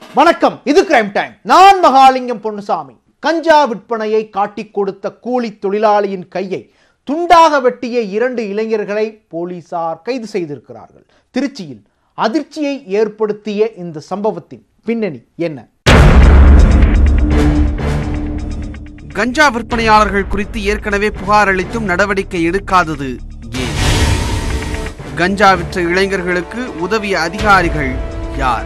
வணக்கம் இது crime time நான் மகாலிங்கம் பொன்னுசாமி கஞ்சா விற்பனையை காட்டிக் கொடுத்த கூலி தொழிலாளியின் கையை துண்டாக வெட்டிய இரண்டு இளைஞர்களை போலீசார் கைது செய்திருக்கிறார்கள் திருச்சியில் அதிர்ச்சியை ஏற்படுத்திய இந்த சம்பவத்தின் பின்னணி என்ன கஞ்சா விற்பனையாளர்கள் குறித்து ஏற்கனவே புகார் அளித்தும் நடவடிக்கை எடுக்காதது ஏன் கஞ்சா விற்ற இளைஞர்களுக்கு உதவிய அதிகாரிகள் யார்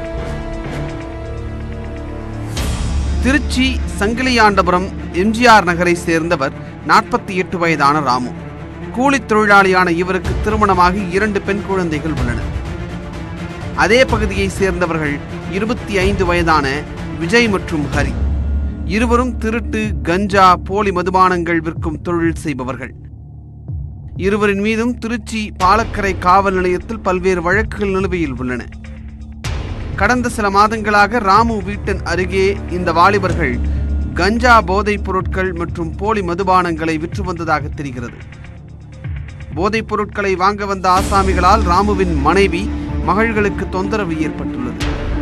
திருச்சி சங்கிலியாண்டபுரம் எம்ஜிஆர் நகரை சேர்ந்தவர் நாற்பத்தி எட்டு வயதான ராமு கூலித் தொழிலாளியான இவருக்கு திருமணமாகி இரண்டு பெண் குழந்தைகள் உள்ளனர் அதே பகுதியைச் சேர்ந்தவர்கள் இருபத்தி ஐந்து வயதான விஜய் மற்றும் ஹரி இருவரும் திருட்டு கஞ்சா போலி மதுபானங்கள் விற்கும் தொழில் செய்பவர்கள் இருவரின் மீதும் திருச்சி பாலக்கரை காவல் நிலையத்தில் பல்வேறு வழக்குகள் நிலுவையில் உள்ளன கடந்த சில மாதங்களாக ராமு வீட்டின் அருகே இந்த வாலிபர்கள் கஞ்சா போதைப் பொருட்கள் மற்றும் போலி மதுபானங்களை விற்று வந்ததாக தெரிகிறது போதைப் பொருட்களை வாங்க வந்த ஆசாமிகளால் ராமுவின் மனைவி மகள்களுக்கு தொந்தரவு ஏற்பட்டுள்ளது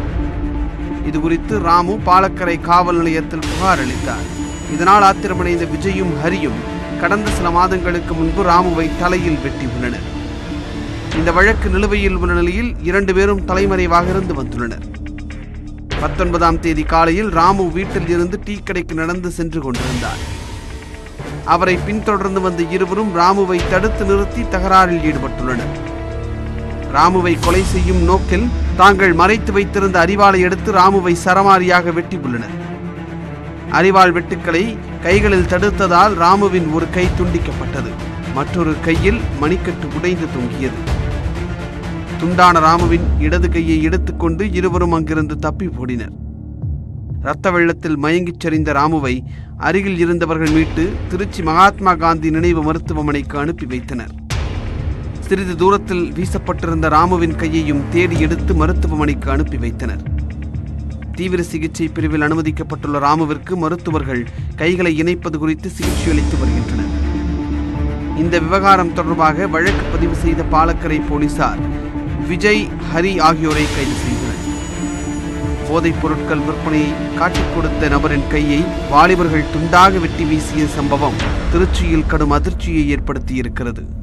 இது குறித்து ராமு பாலக்கரை காவல் நிலையத்தில் புகார் அளித்தார் இதனால் ஆத்திரமடைந்த விஜயும் ஹரியும் கடந்த சில மாதங்களுக்கு முன்பு ராமுவை தலையில் வெட்டியுள்ளனர் இந்த வழக்கு நிலுவையில் உள்ள நிலையில் இரண்டு பேரும் தலைமறைவாக இருந்து வந்துள்ளனர் பத்தொன்பதாம் தேதி காலையில் ராமு வீட்டில் இருந்து டீ கடைக்கு நடந்து சென்று கொண்டிருந்தார் அவரை பின்தொடர்ந்து வந்த இருவரும் ராமுவை தடுத்து நிறுத்தி தகராறில் ஈடுபட்டுள்ளனர் ராமுவை கொலை செய்யும் நோக்கில் தாங்கள் மறைத்து வைத்திருந்த அரிவாளை எடுத்து ராமுவை சரமாரியாக வெட்டியுள்ளனர் அரிவாள் வெட்டுக்களை கைகளில் தடுத்ததால் ராமுவின் ஒரு கை துண்டிக்கப்பட்டது மற்றொரு கையில் மணிக்கட்டு உடைந்து தொங்கியது துண்டான ராமுவின் இடது கையை எடுத்துக்கொண்டு இருவரும் அங்கிருந்து தப்பி ஓடினர் இரத்த வெள்ளத்தில் மயங்கிச் சரிந்த ராமுவை அருகில் இருந்தவர்கள் மீட்டு திருச்சி மகாத்மா காந்தி நினைவு மருத்துவமனைக்கு அனுப்பி வைத்தனர் சிறிது தூரத்தில் வீசப்பட்டிருந்த ராமுவின் கையையும் தேடி எடுத்து மருத்துவமனைக்கு அனுப்பி வைத்தனர் தீவிர சிகிச்சை பிரிவில் அனுமதிக்கப்பட்டுள்ள ராமுவிற்கு மருத்துவர்கள் கைகளை இணைப்பது குறித்து சிகிச்சை அளித்து வருகின்றனர் இந்த விவகாரம் தொடர்பாக வழக்கு பதிவு செய்த பாலக்கரை போலீசார் விஜய் ஹரி ஆகியோரை கைது செய்தனர் போதைப் பொருட்கள் விற்பனையை காட்டிக் கொடுத்த நபரின் கையை வாலிபர்கள் துண்டாக வெட்டி வீசிய சம்பவம் திருச்சியில் கடும் அதிர்ச்சியை ஏற்படுத்தியிருக்கிறது